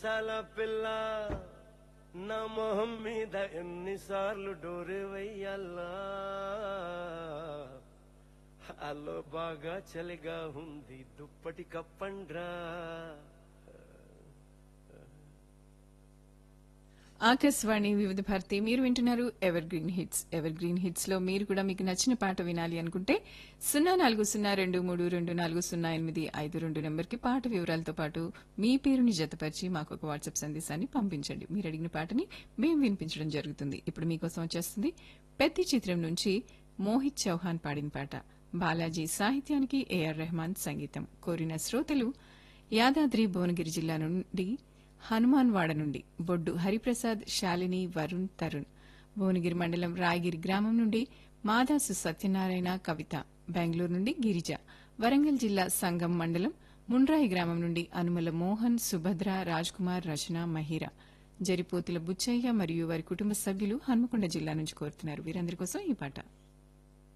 మీసాల పిల్ల నా మొహం మీద ఎన్నిసార్లు డోరు వెయ్యాలా అల్లో బాగా చలిగా ఉంది దుప్పటి కప్పండ్రా ఆకాశవాణి వివిధ భారతి మీరు వింటున్నారు evergreen hits evergreen hits లో మీరు కూడా మీకు నచ్చిన పాట వినాలి అనుకుంటే సున్నా నాలుగు సున్నా రెండు మూడు రెండు నాలుగు సున్నా ఎనిమిది ఐదు రెండు నెంబర్కి పాట వివరాలతో పాటు మీ పేరుని జతపరిచి మాకు ఒక వాట్సాప్ సందేశాన్ని పంపించండి మీరు అడిగిన పాటని మేము వినిపించడం జరుగుతుంది ఇప్పుడు మీకోసం వచ్చేస్తుంది పెద్ద చిత్రం నుంచి మోహిత్ చౌహాన్ పాడిన పాట బాలాజీ సాహిత్యానికి ఏఆర్ రెహమాన్ సంగీతం కోరిన శ్రోతలు యాదాద్రి భువనగిరి జిల్లా నుండి హనుమాన్ వాడ నుండి బొడ్డు హరిప్రసాద్ శాలిని వరుణ్ తరుణ్ భువనగిరి మండలం రాయగిరి గ్రామం నుండి మాదాసు సత్యనారాయణ కవిత బెంగళూరు నుండి గిరిజ వరంగల్ జిల్లా సంగం మండలం ముండ్రాయి గ్రామం నుండి అనుమల మోహన్ సుభద్ర రాజ్ కుమార్ రచన మహిర జరిపోతుల బుచ్చయ్య మరియు వారి కుటుంబ సభ్యులు హన్మకొండ జిల్లా నుంచి కోరుతున్నారు వీరందరి కోసం ఈ పాట